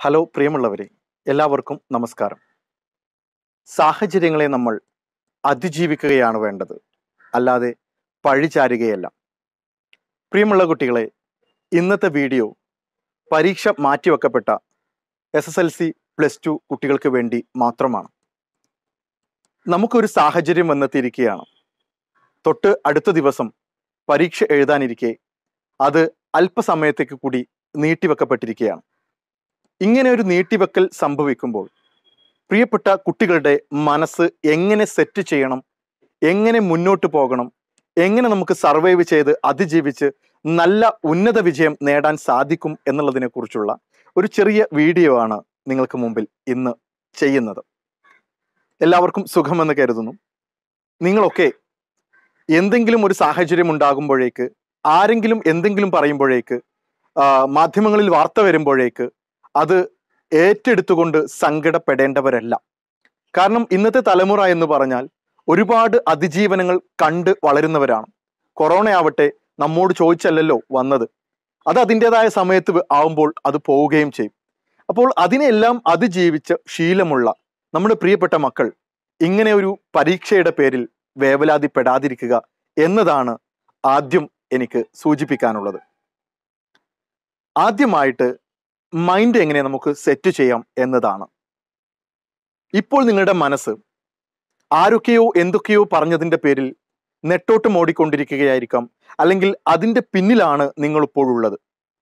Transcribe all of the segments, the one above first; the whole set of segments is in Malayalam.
ഹലോ പ്രിയമുള്ളവരെ എല്ലാവർക്കും നമസ്കാരം സാഹചര്യങ്ങളെ നമ്മൾ അതിജീവിക്കുകയാണ് വേണ്ടത് അല്ലാതെ പഴിചാരുകയല്ല പ്രിയമുള്ള കുട്ടികളെ ഇന്നത്തെ വീഡിയോ പരീക്ഷ മാറ്റിവെക്കപ്പെട്ട S S L C plus two കുട്ടികൾക്ക് വേണ്ടി മാത്രമാണ് നമുക്കൊരു സാഹചര്യം വന്നെത്തിയിരിക്കുകയാണ് തൊട്ട് അടുത്ത ദിവസം പരീക്ഷ എഴുതാനിരിക്കെ അത് അല്പസമയത്തേക്ക് കൂടി നീട്ടിവെക്കപ്പെട്ടിരിക്കുകയാണ് ഇങ്ങനെ ഒരു നീട്ടിവെക്കൽ സംഭവിക്കുമ്പോൾ പ്രിയപ്പെട്ട കുട്ടികളുടെ മനസ്സ് എങ്ങനെ സെറ്റ് ചെയ്യണം എങ്ങനെ മുന്നോട്ട് പോകണം എങ്ങനെ നമുക്ക് സർവൈവ് ചെയ്ത് അതിജീവിച്ച് നല്ല ഉന്നത വിജയം നേടാൻ സാധിക്കും എന്നുള്ളതിനെ കുറിച്ചുള്ള ഒരു ചെറിയ വീഡിയോ ആണ് നിങ്ങൾക്ക് മുമ്പിൽ ഇന്ന് ചെയ്യുന്നത് എല്ലാവർക്കും സുഖമെന്ന് കരുതുന്നു നിങ്ങളൊക്കെ എന്തെങ്കിലും ഒരു സാഹചര്യം ഉണ്ടാകുമ്പോഴേക്ക് ആരെങ്കിലും എന്തെങ്കിലും പറയുമ്പോഴേക്ക് ആ, മാധ്യമങ്ങളിൽ വാർത്ത വരുമ്പോഴേക്ക് അത് ഏറ്റെടുത്തുകൊണ്ട് സങ്കടപ്പെടേണ്ടവരല്ല കാരണം ഇന്നത്തെ തലമുറ എന്ന് പറഞ്ഞാൽ ഒരുപാട് അതിജീവനങ്ങൾ കണ്ട് വളരുന്നവരാണ് കൊറോണ ആവട്ടെ നമ്മോട് ചോദിച്ചല്ലല്ലോ വന്നത് അത് അതിൻ്റെതായ സമയത്ത് വ- ആവുമ്പോൾ അത് പോവുകയും ചെയ്യും അപ്പോൾ അതിനെല്ലാം അതിജീവിച്ച ശീലമുള്ള നമ്മുടെ പ്രിയപ്പെട്ട മക്കൾ ഇങ്ങനെ ഒരു പരീക്ഷയുടെ പേരിൽ വേവലാതിപ്പെടാതിരിക്കുക എന്നതാണ് ആദ്യം എനിക്ക് സൂചിപ്പിക്കാനുള്ളത് ആദ്യമായിട്ട് മൈൻഡ് എങ്ങനെ നമുക്ക് സെറ്റ് ചെയ്യാം എന്നതാണ് ഇപ്പോൾ നിങ്ങളുടെ മനസ്സ് ആരൊക്കെയോ എന്തൊക്കെയോ പറഞ്ഞതിന്റെ പേരിൽ നെട്ടോട്ടം ഓടിക്കൊണ്ടിരിക്കുകയായിരിക്കാം അല്ലെങ്കിൽ അതിന്റെ പിന്നിലാണ് നിങ്ങൾ ഇപ്പോഴുള്ളത്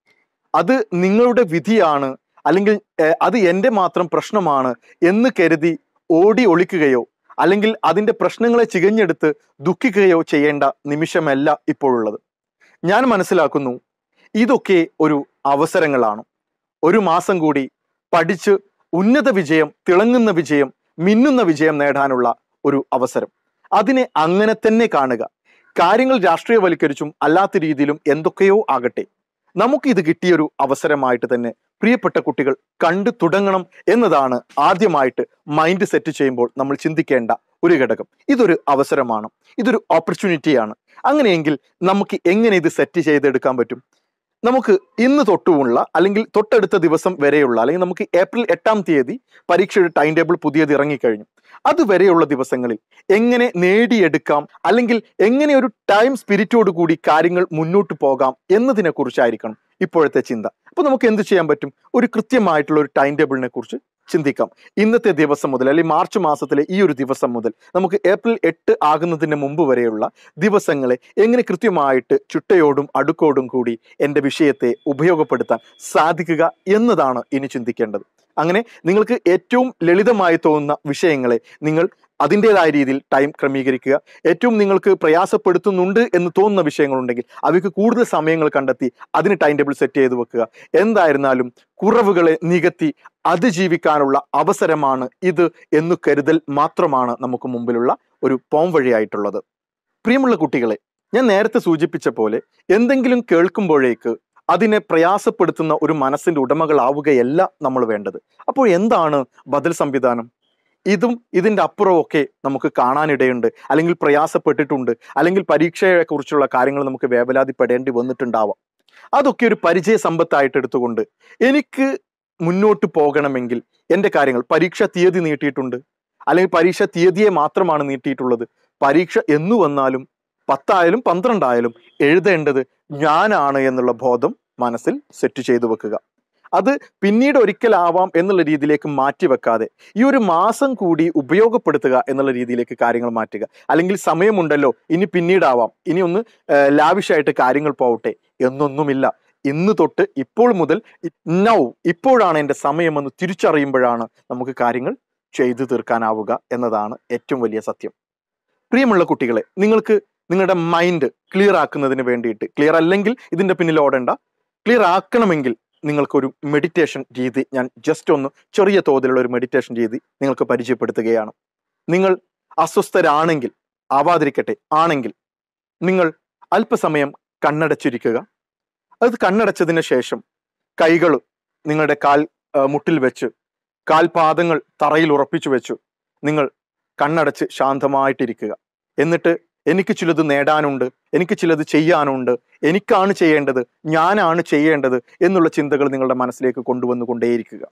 അത് നിങ്ങളുടെ വിധിയാണ് അല്ലെങ്കിൽ ഏഹ്, അത് എൻ്റെ മാത്രം പ്രശ്നമാണ് എന്ന് കരുതി ഓടി ഒളിക്കുകയോ അല്ലെങ്കിൽ അതിന്റെ പ്രശ്നങ്ങളെ ചികഞ്ഞെടുത്ത് ദുഃഖിക്കുകയോ ചെയ്യേണ്ട നിമിഷമല്ല ഇപ്പോഴുള്ളത് ഞാൻ മനസ്സിലാക്കുന്നു ഇതൊക്കെ ഒരു അവസരങ്ങളാണ് ഒരു മാസം കൂടി പഠിച്ച് ഉന്നത വിജയം തിളങ്ങുന്ന വിജയം മിന്നുന്ന വിജയം നേടാനുള്ള ഒരു അവസരം അതിനെ അങ്ങനെ തന്നെ കാണുക കാര്യങ്ങൾ രാഷ്ട്രീയവൽക്കരിച്ചും അല്ലാത്ത രീതിയിലും എന്തൊക്കെയോ ആകട്ടെ നമുക്ക് ഇത് കിട്ടിയൊരു അവസരമായിട്ട് തന്നെ പ്രിയപ്പെട്ട കുട്ടികൾ കണ്ടു തുടങ്ങണം എന്നതാണ് ആദ്യമായിട്ട് മൈൻഡ് സെറ്റ് ചെയ്യുമ്പോൾ നമ്മൾ ചിന്തിക്കേണ്ട ഒരു ഘടകം ഇതൊരു അവസരമാണ് ഇതൊരു ഓപ്പർച്യൂണിറ്റിയാണ് അങ്ങനെയെങ്കിൽ നമുക്ക് എങ്ങനെ ഇത് സെറ്റ് ചെയ്തെടുക്കാൻ പറ്റും നമുക്ക് ഇന്ന് തൊട്ടുമുള്ള അല്ലെങ്കിൽ തൊട്ടടുത്ത ദിവസം വരെയുള്ള അല്ലെങ്കിൽ നമുക്ക് ഏപ്രിൽ എട്ടാം തീയതി പരീക്ഷയുടെ ടൈം ടേബിൾ പുതിയത് ഇറങ്ങിക്കഴിഞ്ഞു അതുവരെയുള്ള ദിവസങ്ങളിൽ എങ്ങനെ നേടിയെടുക്കാം അല്ലെങ്കിൽ എങ്ങനെ ഒരു ടൈം സ്പിരിറ്റോട് കൂടി കാര്യങ്ങൾ മുന്നോട്ട് പോകാം എന്നതിനെ കുറിച്ചായിരിക്കണം ഇപ്പോഴത്തെ ചിന്ത അപ്പൊ നമുക്ക് എന്ത് ചെയ്യാൻ പറ്റും ഒരു കൃത്യമായിട്ടുള്ള ഒരു ടൈം ടേബിളിനെ കുറിച്ച് ചിന്തിക്കാം ഇന്നത്തെ ദിവസം മുതൽ അല്ലെങ്കിൽ മാർച്ച് മാസത്തിലെ ഈ ഒരു ദിവസം മുതൽ നമുക്ക് ഏപ്രിൽ എട്ട് ആകുന്നതിന് മുമ്പ് വരെയുള്ള ദിവസങ്ങളെ എങ്ങനെ കൃത്യമായിട്ട് ചുട്ടയോടും അടുക്കോടും കൂടി എൻ്റെ വിഷയത്തെ ഉപയോഗപ്പെടുത്താൻ സാധിക്കുക എന്നതാണ് ഇനി ചിന്തിക്കേണ്ടത് അങ്ങനെ നിങ്ങൾക്ക് ഏറ്റവും ലളിതമായി തോന്നുന്ന വിഷയങ്ങളെ നിങ്ങൾ അതിൻ്റെതായ രീതിയിൽ ടൈം ക്രമീകരിക്കുക ഏറ്റവും നിങ്ങൾക്ക് പ്രയാസപ്പെടുത്തുന്നുണ്ട് എന്ന് തോന്നുന്ന വിഷയങ്ങളുണ്ടെങ്കിൽ അവയ്ക്ക് കൂടുതൽ സമയങ്ങൾ കണ്ടെത്തി അതിന് ടൈം ടേബിൾ സെറ്റ് ചെയ്ത് വെക്കുക എന്തായിരുന്നാലും കുറവുകളെ നികത്തി അതിജീവിക്കാനുള്ള അവസരമാണ് ഇത് എന്ന് കരുതൽ മാത്രമാണ് നമുക്ക് മുമ്പിലുള്ള ഒരു പോം വഴിയായിട്ടുള്ളത് പ്രിയമുള്ള കുട്ടികളെ ഞാൻ നേരത്തെ സൂചിപ്പിച്ച പോലെ എന്തെങ്കിലും കേൾക്കുമ്പോഴേക്ക് അതിനെ പ്രയാസപ്പെടുത്തുന്ന ഒരു മനസ്സിന്റെ ഉടമകളാവുകയല്ല നമ്മൾ വേണ്ടത് അപ്പോൾ എന്താണ് ബദൽ സംവിധാനം ഇതും ഇതിന്റെ അപ്പുറമൊക്കെ നമുക്ക് കാണാനിടയുണ്ട് അല്ലെങ്കിൽ പ്രയാസപ്പെട്ടിട്ടുണ്ട് അല്ലെങ്കിൽ പരീക്ഷയെ കുറിച്ചുള്ള കാര്യങ്ങൾ നമുക്ക് വേവലാതിപ്പെടേണ്ടി വന്നിട്ടുണ്ടാവാം അതൊക്കെ ഒരു പരിചയ സമ്പത്തായിട്ട് എടുത്തുകൊണ്ട് എനിക്ക് മുന്നോട്ട് പോകണമെങ്കിൽ എൻ്റെ കാര്യങ്ങൾ പരീക്ഷ തീയതി നീട്ടിയിട്ടുണ്ട് അല്ലെങ്കിൽ പരീക്ഷ തീയതിയെ മാത്രമാണ് നീട്ടിയിട്ടുള്ളത് പരീക്ഷ എന്നു വന്നാലും പത്തായാലും പന്ത്രണ്ടായാലും എഴുതേണ്ടത് ഞാനാണ് എന്നുള്ള ബോധം മനസ്സിൽ സെറ്റ് ചെയ്തു വെക്കുക അത് പിന്നീട് ഒരിക്കലാവാം എന്നുള്ള രീതിയിലേക്ക് മാറ്റി വെക്കാതെ ഈ ഒരു മാസം കൂടി ഉപയോഗപ്പെടുത്തുക എന്നുള്ള രീതിയിലേക്ക് കാര്യങ്ങൾ മാറ്റുക അല്ലെങ്കിൽ സമയമുണ്ടല്ലോ ഇനി പിന്നീടാവാം ഇനി ഒന്ന് ലാവിഷായിട്ട് കാര്യങ്ങൾ പോവട്ടെ എന്നൊന്നുമില്ല ഇന്ന് തൊട്ട് ഇപ്പോൾ മുതൽ നൗ ഇപ്പോഴാണ് എൻ്റെ സമയമെന്ന് തിരിച്ചറിയുമ്പോഴാണ് നമുക്ക് കാര്യങ്ങൾ ചെയ്തു തീർക്കാനാവുക എന്നതാണ് ഏറ്റവും വലിയ സത്യം പ്രിയമുള്ള കുട്ടികളെ നിങ്ങൾക്ക് നിങ്ങളുടെ മൈൻഡ് ക്ലിയർ ആക്കുന്നതിന് വേണ്ടിയിട്ട് ക്ലിയർ അല്ലെങ്കിൽ ഇതിന്റെ പിന്നിൽ ഓടേണ്ട ക്ലിയർ ആക്കണമെങ്കിൽ നിങ്ങൾക്കൊരു മെഡിറ്റേഷൻ രീതി ഞാൻ ജസ്റ്റ് ഒന്ന് ചെറിയ തോതിലുള്ള ഒരു മെഡിറ്റേഷൻ രീതി നിങ്ങൾക്ക് പരിചയപ്പെടുത്തുകയാണ് നിങ്ങൾ അസ്വസ്ഥരാണെങ്കിൽ ആവാതിരിക്കട്ടെ ആണെങ്കിൽ നിങ്ങൾ അല്പസമയം കണ്ണടച്ചിരിക്കുക അത് കണ്ണടച്ചതിന് ശേഷം കൈകൾ നിങ്ങളുടെ കാൽ ആ, മുട്ടിൽ വെച്ച് കാൽപാദങ്ങൾ തറയിൽ ഉറപ്പിച്ചു വെച്ചു നിങ്ങൾ കണ്ണടച്ച് ശാന്തമായിട്ടിരിക്കുക എന്നിട്ട് എനിക്ക് ചിലത് നേടാനുണ്ട് എനിക്ക് ചിലത് ചെയ്യാനുണ്ട് എനിക്കാണ് ചെയ്യേണ്ടത് ഞാനാണ് ചെയ്യേണ്ടത് എന്നുള്ള ചിന്തകൾ നിങ്ങളുടെ മനസ്സിലേക്ക് കൊണ്ടുവന്നു കൊണ്ടേയിരിക്കുക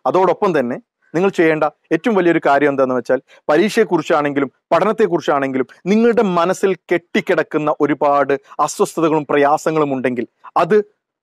അതോടൊപ്പം തന്നെ നിങ്ങൾ ചെയ്യേണ്ട ഏറ്റവും വലിയൊരു കാര്യം എന്താണെന്ന് വെച്ചാൽ പരീക്ഷയെക്കുറിച്ചാണെങ്കിലും പഠനത്തെക്കുറിച്ചാണെങ്കിലും നിങ്ങളുടെ മനസ്സിൽ കെട്ടിക്കിടക്കുന്ന ഒരുപാട് അസ്വസ്ഥതകളും പ്രയാസങ്ങളും ഉണ്ടെങ്കിൽ അത്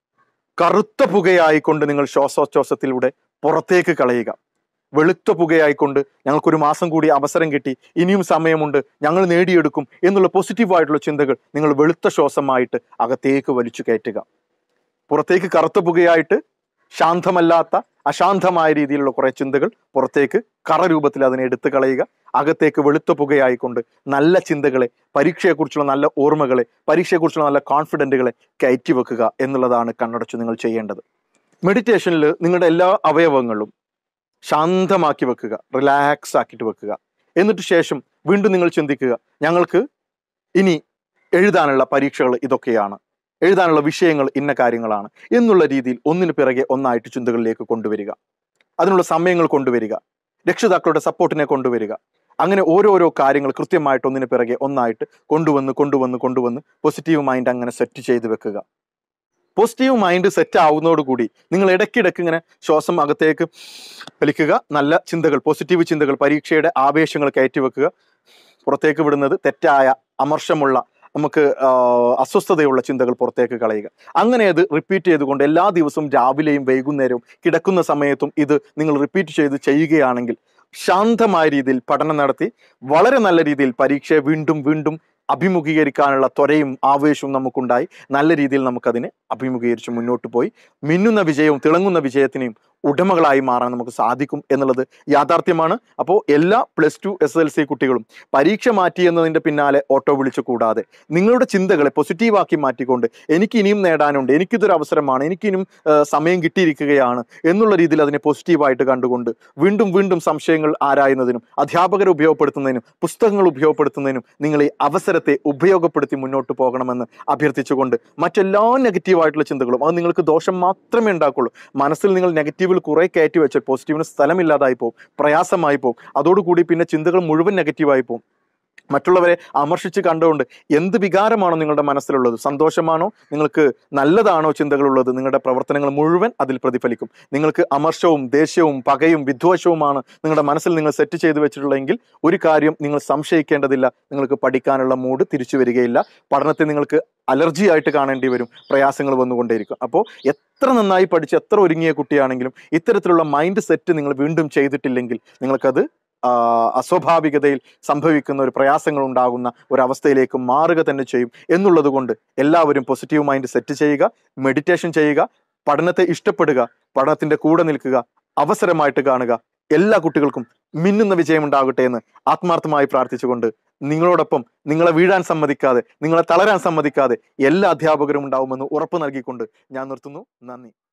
കറുത്ത പുകയായിക്കൊണ്ട് നിങ്ങൾ ശ്വാസോച്ഛ്വാസത്തിലൂടെ പുറത്തേക്ക് കളയുക വെളുത്ത പുകയായിക്കൊണ്ട് ഞങ്ങൾക്കൊരു മാസം കൂടി അവസരം കിട്ടി ഇനിയും സമയമുണ്ട് ഞങ്ങൾ നേടിയെടുക്കും എന്നുള്ള പോസിറ്റീവായിട്ടുള്ള ചിന്തകൾ നിങ്ങൾ വെളുത്ത ശ്വാസമായിട്ട് അകത്തേക്ക് വലിച്ചു കയറ്റുക പുറത്തേക്ക് കറുത്ത പുകയായിട്ട് ശാന്തമല്ലാത്ത അശാന്തമായ രീതിയിലുള്ള കുറെ ചിന്തകൾ പുറത്തേക്ക് കറ രൂപത്തിൽ അതിനെ എടുത്തു കളയുക അകത്തേക്ക് വെളുത്ത പുകയായിക്കൊണ്ട് നല്ല ചിന്തകളെ പരീക്ഷയെക്കുറിച്ചുള്ള നല്ല ഓർമ്മകളെ പരീക്ഷയെക്കുറിച്ചുള്ള നല്ല കോൺഫിഡൻറ്റുകളെ കയറ്റി വെക്കുക എന്നുള്ളതാണ് കണ്ണടച്ചു നിങ്ങൾ ചെയ്യേണ്ടത് മെഡിറ്റേഷനിൽ നിങ്ങളുടെ എല്ലാ അവയവങ്ങളും ശാന്തമാക്കി വെക്കുക റിലാക്സ് ആക്കിയിട്ട് വെക്കുക എന്നിട്ട് ശേഷം വീണ്ടും നിങ്ങൾ ചിന്തിക്കുക ഞങ്ങൾക്ക് ഇനി എഴുതാനുള്ള പരീക്ഷകൾ ഇതൊക്കെയാണ് എഴുതാനുള്ള വിഷയങ്ങൾ ഇന്ന കാര്യങ്ങളാണ് എന്നുള്ള രീതിയിൽ ഒന്നിനു പിറകെ ഒന്നായിട്ട് ചിന്തകളിലേക്ക് കൊണ്ടുവരിക അതിനുള്ള സമയങ്ങൾ കൊണ്ടുവരിക രക്ഷിതാക്കളുടെ സപ്പോർട്ടിനെ കൊണ്ടുവരിക അങ്ങനെ ഓരോരോ കാര്യങ്ങൾ കൃത്യമായിട്ട് ഒന്നിനു പിറകെ ഒന്നായിട്ട് കൊണ്ടുവന്ന് കൊണ്ടുവന്ന് കൊണ്ടുവന്ന് പോസിറ്റീവ് മൈൻഡ് അങ്ങനെ സെറ്റ് ചെയ്ത് വെക്കുക പോസിറ്റീവ് മൈൻഡ് സെറ്റ് ആവുന്നതോടുകൂടി നിങ്ങൾ ഇടയ്ക്കിടയ്ക്ക് ഇങ്ങനെ ശ്വാസം അകത്തേക്ക് വലിക്കുക നല്ല ചിന്തകൾ പോസിറ്റീവ് ചിന്തകൾ പരീക്ഷയുടെ ആവേശങ്ങൾ കയറ്റി വെക്കുക പുറത്തേക്ക് വിടുന്നത് തെറ്റായ അമർഷമുള്ള നമുക്ക് ആ, അസ്വസ്ഥതയുള്ള ചിന്തകൾ പുറത്തേക്ക് കളയുക അങ്ങനെ അത് റിപ്പീറ്റ് ചെയ്തുകൊണ്ട് എല്ലാ ദിവസവും രാവിലെയും വൈകുന്നേരവും കിടക്കുന്ന സമയത്തും ഇത് നിങ്ങൾ റിപ്പീറ്റ് ചെയ്ത് ചെയ്യുകയാണെങ്കിൽ ശാന്തമായ രീതിയിൽ പഠനം നടത്തി വളരെ നല്ല രീതിയിൽ പരീക്ഷയെ വീണ്ടും വീണ്ടും അഭിമുഖീകരിക്കാനുള്ള ത്വരയും ആവേശവും നമുക്കുണ്ടായി നല്ല രീതിയിൽ നമുക്കതിനെ അഭിമുഖീകരിച്ച് മുന്നോട്ട് പോയി മിന്നുന്ന വിജയവും തിളങ്ങുന്ന വിജയത്തിനെയും ഉടമകളായി മാറാൻ നമുക്ക് സാധിക്കും എന്നുള്ളത് യാഥാർത്ഥ്യമാണ് അപ്പോൾ എല്ലാ plus two S L L കുട്ടികളും പരീക്ഷ മാറ്റി എന്നതിൻ്റെ പിന്നാലെ ഓട്ടോ വിളിച്ചു കൂടാതെ നിങ്ങളുടെ ചിന്തകളെ പോസിറ്റീവാക്കി മാറ്റിക്കൊണ്ട് എനിക്ക് ഇനിയും നേടാനുണ്ട് എനിക്കിതൊരു അവസരമാണ് എനിക്കിനിയും ആ, സമയം കിട്ടിയിരിക്കുകയാണ് എന്നുള്ള രീതിയിൽ അതിനെ പോസിറ്റീവായിട്ട് കണ്ടുകൊണ്ട് വീണ്ടും വീണ്ടും സംശയങ്ങൾ ആരായുന്നതിനും അധ്യാപകരെ ഉപയോഗപ്പെടുത്തുന്നതിനും പുസ്തകങ്ങൾ ഉപയോഗപ്പെടുത്തുന്നതിനും നിങ്ങൾ ഈ അവസരത്തെ ഉപയോഗപ്പെടുത്തി മുന്നോട്ട് പോകണമെന്ന് അഭ്യർത്ഥിച്ചുകൊണ്ട് മറ്റെല്ലാ നെഗറ്റീവായിട്ടുള്ള ചിന്തകളും അത് നിങ്ങൾക്ക് ദോഷം മാത്രമേ ഉണ്ടാക്കുള്ളൂ മനസ്സിൽ നിങ്ങൾ നെഗറ്റീവിൽ കുറെ കയറ്റി വെച്ചാൽ പോസിറ്റീവിന് സ്ഥലമില്ലാതായി പോകും പ്രയാസമായി പോകും അതോടുകൂടി പിന്നെ ചിന്തകൾ മുഴുവൻ നെഗറ്റീവായി പോകും മറ്റുള്ളവരെ അമർഷിച്ച് കണ്ടുകൊണ്ട് എന്ത് വികാരമാണോ നിങ്ങളുടെ മനസ്സിലുള്ളത് സന്തോഷമാണോ നിങ്ങൾക്ക് നല്ലതാണോ ചിന്തകളുള്ളത് നിങ്ങളുടെ പ്രവർത്തനങ്ങൾ മുഴുവൻ അതിൽ പ്രതിഫലിക്കും നിങ്ങൾക്ക് അമർഷവും ദേഷ്യവും പകയും വിദ്വേഷവുമാണ് നിങ്ങളുടെ മനസ്സിൽ നിങ്ങൾ സെറ്റ് ചെയ്ത് വെച്ചിട്ടുള്ളതെങ്കിൽ ഒരു കാര്യം നിങ്ങൾ സംശയിക്കേണ്ടതില്ല നിങ്ങൾക്ക് പഠിക്കാനുള്ള മൂഡ് തിരിച്ചു വരികയില്ല പഠനത്തെ നിങ്ങൾക്ക് അലർജി ആയിട്ട് കാണേണ്ടി വരും പ്രയാസങ്ങൾ വന്നുകൊണ്ടേയിരിക്കും അപ്പോൾ എത്ര നന്നായി പഠിച്ച് എത്ര ഒരുങ്ങിയ കുട്ടിയാണെങ്കിലും ഇത്തരത്തിലുള്ള മൈൻഡ് സെറ്റ് നിങ്ങൾ വീണ്ടും ചെയ്തിട്ടില്ലെങ്കിൽ നിങ്ങൾക്കത് ആ, അസ്വാഭാവികതയിൽ സംഭവിക്കുന്ന ഒരു പ്രയാസങ്ങൾ ഉണ്ടാകുന്ന ഒരവസ്ഥയിലേക്ക് മാറുക തന്നെ ചെയ്യും എന്നുള്ളത് കൊണ്ട് എല്ലാവരും പോസിറ്റീവ് മൈൻഡ് സെറ്റ് ചെയ്യുക മെഡിറ്റേഷൻ ചെയ്യുക പഠനത്തെ ഇഷ്ടപ്പെടുക പഠനത്തിന്റെ കൂടെ നിൽക്കുക അവസരമായിട്ട് കാണുക എല്ലാ കുട്ടികൾക്കും മിന്നുന്ന വിജയം ഉണ്ടാകട്ടെ എന്ന് ആത്മാർത്ഥമായി പ്രാർത്ഥിച്ചുകൊണ്ട് നിങ്ങളോടൊപ്പം നിങ്ങളെ വീഴാൻ സമ്മതിക്കാതെ നിങ്ങളെ തളരാൻ സമ്മതിക്കാതെ എല്ലാ അധ്യാപകരും ഉണ്ടാവുമെന്ന് ഉറപ്പ് നൽകിക്കൊണ്ട് ഞാൻ നിർത്തുന്നു നന്ദി